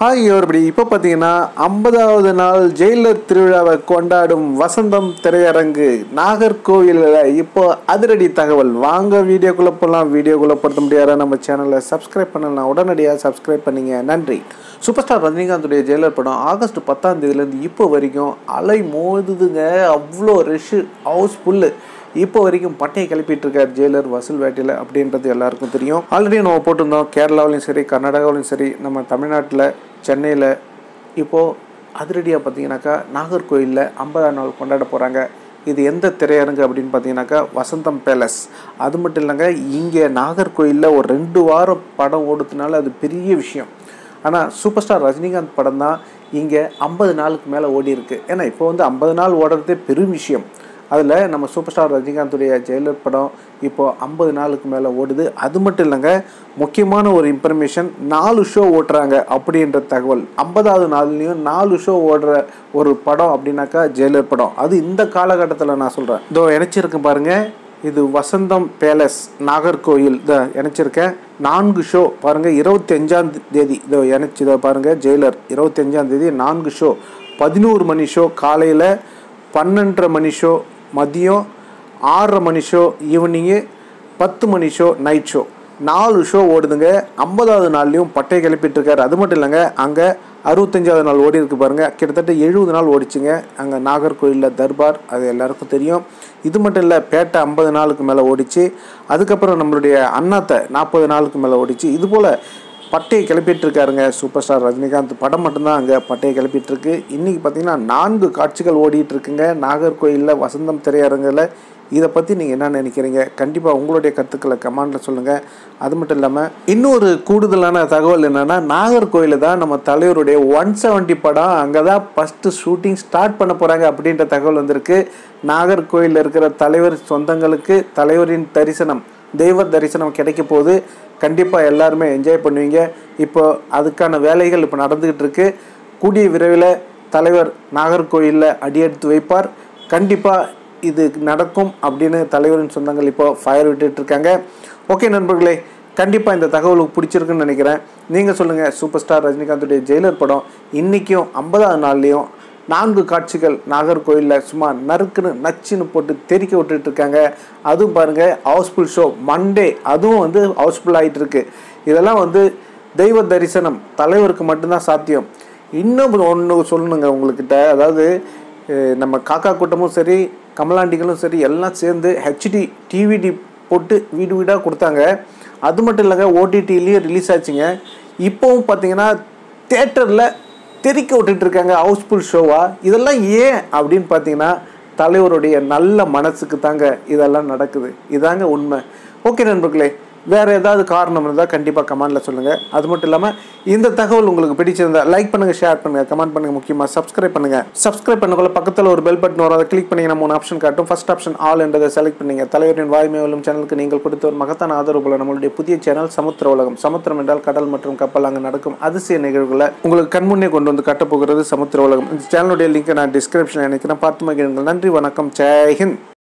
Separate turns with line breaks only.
hi everybody இப்போ பார்த்தீங்கன்னா ஐம்பதாவது நாள் ஜெயிலர் திருவிழாவை கொண்டாடும் வசந்தம் திரையரங்கு நாகர்கோவிலில் இப்போ அதிரடி தகவல் வாங்க வீடியோக்குள்ளே போகலாம் வீடியோக்குள்ளே பொறுத்த முடியாத நம்ம சேனலை சப்ஸ்கிரைப் பண்ணலாம் உடனடியாக சப்ஸ்கிரைப் பண்ணிங்க நன்றி சூப்பர் ஸ்டார் ரஜினிகாந்துடைய ஜெயிலர் படம் ஆகஸ்ட் பத்தாம் தேதியிலேருந்து இப்போ வரைக்கும் அலை மோதுதுங்க அவ்வளோ ரஷ்ஷு ஹவுஸ்ஃபுல்லு இப்போ வரைக்கும் பட்டையை கிளப்பிட்டு இருக்கார் ஜெயிலர் வசூல் வேட்டையில் அப்படின்றது எல்லாருக்கும் தெரியும் ஆல்ரெடி நம்ம போட்டிருந்தோம் கேரளாவிலையும் சரி கர்நாடகாவிலையும் சரி நம்ம தமிழ்நாட்டில் சென்னையில் இப்போது அதிரடியாக பார்த்தீங்கன்னாக்கா நாகர்கோயிலில் ஐம்பதாம் நாள் கொண்டாட போகிறாங்க இது எந்த திரையரங்கு அப்படின்னு பார்த்தீங்கன்னாக்கா வசந்தம் பேலஸ் அது மட்டும் இல்லைங்க இங்கே நாகர்கோயிலில் ஒரு ரெண்டு வாரம் படம் ஓடுறதுனால அது பெரிய விஷயம் ஆனால் சூப்பர் ஸ்டார் ரஜினிகாந்த் படம் தான் இங்கே ஐம்பது நாளுக்கு மேலே ஓடி இருக்கு ஏன்னா இப்போ வந்து ஐம்பது நாள் ஓடுறதே பெரும் விஷயம் அதில் நம்ம சூப்பர் ஸ்டார் ரஜினிகாந்துடைய ஜெயிலர் படம் இப்போது ஐம்பது நாளுக்கு மேலே ஓடுது அது மட்டும் இல்லைங்க முக்கியமான ஒரு இன்ஃபர்மேஷன் நாலு ஷோ ஓட்டுறாங்க அப்படின்ற தகவல் ஐம்பதாவது நாள்லேயும் நாலு ஷோ ஓடுற ஒரு படம் அப்படின்னாக்கா ஜெயிலர் படம் அது இந்த காலகட்டத்தில் நான் சொல்கிறேன் இதோ இணைச்சிருக்கேன் பாருங்கள் இது வசந்தம் பேலஸ் நாகர்கோயில் இதை இணைச்சிருக்கேன் நான்கு ஷோ பாருங்கள் இருபத்தி அஞ்சாம் தேதி இதோ இணைச்சி இதை பாருங்கள் ஜெயிலர் இருபத்தி அஞ்சாம் தேதி நான்கு ஷோ பதினோரு மணி ஷோ காலையில் பன்னெண்டரை மணி ஷோ மதியம் ஆறரை மணி ஷோ ஈவினிங்கு பத்து மணி ஷோ நைட் ஷோ நாலு ஷோ ஓடுதுங்க ஐம்பதாவது நாள்லேயும் பட்டை கிளப்பிட்டு இருக்காரு அது மட்டும் இல்லைங்க அங்கே அறுபத்தஞ்சாவது நாள் ஓடி இருக்கு பாருங்க கிட்டத்தட்ட எழுபது நாள் ஓடிச்சுங்க அங்கே நாகர்கோயிலில் தர்பார் அது எல்லாருக்கும் தெரியும் இது மட்டும் இல்லை பேட்டை ஐம்பது நாளுக்கு மேலே ஓடிச்சு அதுக்கப்புறம் நம்மளுடைய அண்ணாத்தை நாற்பது நாளுக்கு மேலே ஓடிச்சு இது போல் பட்டையை கிளப்பிட்டு இருக்காருங்க சூப்பர் ஸ்டார் ரஜினிகாந்த் படம் மட்டும்தான் அங்கே பட்டையை கிளப்பிட்டு இருக்கு இன்னைக்கு பார்த்தீங்கன்னா நான்கு காட்சிகள் ஓடிட்டு இருக்குங்க நாகர்கோயிலில் வசந்தம் திரையரங்கில் இதை பற்றி நீங்கள் என்ன நினைக்கிறீங்க கண்டிப்பாக உங்களுடைய கருத்துக்களை கமெண்டில் சொல்லுங்கள் அது மட்டும் இல்லாமல் இன்னொரு கூடுதலான தகவல் என்னென்னா நாகர்கோயிலில் தான் நம்ம தலைவருடைய ஒன் செவன்ட்டி படம் அங்கே தான் ஃபஸ்ட்டு ஷூட்டிங் ஸ்டார்ட் பண்ண போகிறாங்க அப்படின்ற தகவல் வந்திருக்கு நாகர்கோயிலில் இருக்கிற தலைவர் சொந்தங்களுக்கு தலைவரின் தரிசனம் தெய்வ தரிசனம் கிடைக்க போது கண்டிப்பாக எல்லாருமே என்ஜாய் பண்ணுவீங்க இப்போ அதுக்கான வேலைகள் இப்போ நடந்துக்கிட்டு இருக்கு கூடிய விரைவில் தலைவர் நாகர்கோயிலில் அடியெடுத்து வைப்பார் கண்டிப்பாக இது நடக்கும் அப்படின்னு தலைவரின் சொந்தங்கள் இப்போ ஃபயர் விட்டுட்டு இருக்காங்க ஓகே நண்பர்களே கண்டிப்பாக இந்த தகவலுக்கு பிடிச்சிருக்குன்னு நினைக்கிறேன் நீங்கள் சொல்லுங்கள் சூப்பர் ஸ்டார் ரஜினிகாந்துடைய ஜெயிலர் படம் இன்றைக்கும் ஐம்பதாவது நாள்லேயும் நான்கு காட்சிகள் நாகர்கோயிலில் சும்மா நறுக்குன்னு நச்சுன்னு போட்டு தெறிக்க விட்டுட்டு இருக்காங்க அதுவும் பாருங்கள் ஹவுஸ்ஃபுல் ஷோ மண்டே அதுவும் வந்து ஹவுஸ்ஃபுல் ஆகிட்டு இருக்கு இதெல்லாம் வந்து தெய்வ தரிசனம் தலைவருக்கு மட்டும்தான் சாத்தியம் இன்னும் ஒன்று சொல்லணுங்க உங்கள்கிட்ட அதாவது அஹ், நம்ம காக்கா கூட்டமும் சரி கமலாண்டிகளும் சரி எல்லாம் சேர்ந்து ஹெச்டி டிவிடி போட்டு வீடு வீடாக கொடுத்தாங்க அது மட்டும் இல்லைங்க ஓடிடிலையும் ரிலீஸ் ஆச்சுங்க இப்போவும் பார்த்தீங்கன்னா தேட்டரில் தெறிக்க விட்டுட்டு இருக்காங்க ஹவுஸ்ஃபுல் ஷோவா இதெல்லாம் ஏன் அப்படின்னு பார்த்தீங்கன்னா தலைவருடைய நல்ல மனசுக்கு தாங்க இதெல்லாம் நடக்குது இதாங்க உண்மை ஓகே நண்பர்களே வேறு ஏதாவது காரணம் இருந்தால் கண்டிப்பாக கமெண்டில் சொல்லுங்கள் அது மட்டும் இல்லாமல் இந்த தகவல் உங்களுக்கு பிடிச்சிருந்தா லைக் பண்ணுங்கள் ஷேர் பண்ணுங்கள் கமெண்ட் பண்ணுங்கள் முக்கியமாக சப்ஸ்கிரைப் பண்ணுங்கள் சப்ஸ்கிரைப் பண்ணக்குள்ள பக்கத்தில் ஒரு பெல் பட்டன் வரும் அதை கிளிக் பண்ணிங்கன்னா மூணு ஆப்ஷன் காட்டும் ஃபர்ஸ்ட் ஆப்ஷன் ஆல் என்றதை செலக்ட் பண்ணுங்க தலைவரின் வாய்மை வெல்லும் சேனலுக்கு நீங்கள் கொடுத்த ஒரு மகத்தான ஆதரவு போல நம்மளுடைய புதிய சேனல் சமுத்திர உலகம் சமுத்திரம் என்றால் கடல் மற்றும் கப்பல் அங்கே நடக்கும் அதிசய நிகழ்வுகளை உங்களுக்கு கண்முன்னே கொண்டு வந்து கட்டப்போகிறது சமுத்திர உலகம் இந்த சேனலுடைய லிங்கை நான் டிஸ்கிரிப்ஷனில் நினைக்கிறேன் பார்த்து மகிழுங்கள் நன்றி வணக்கம் ஜெய் ஹிந்த்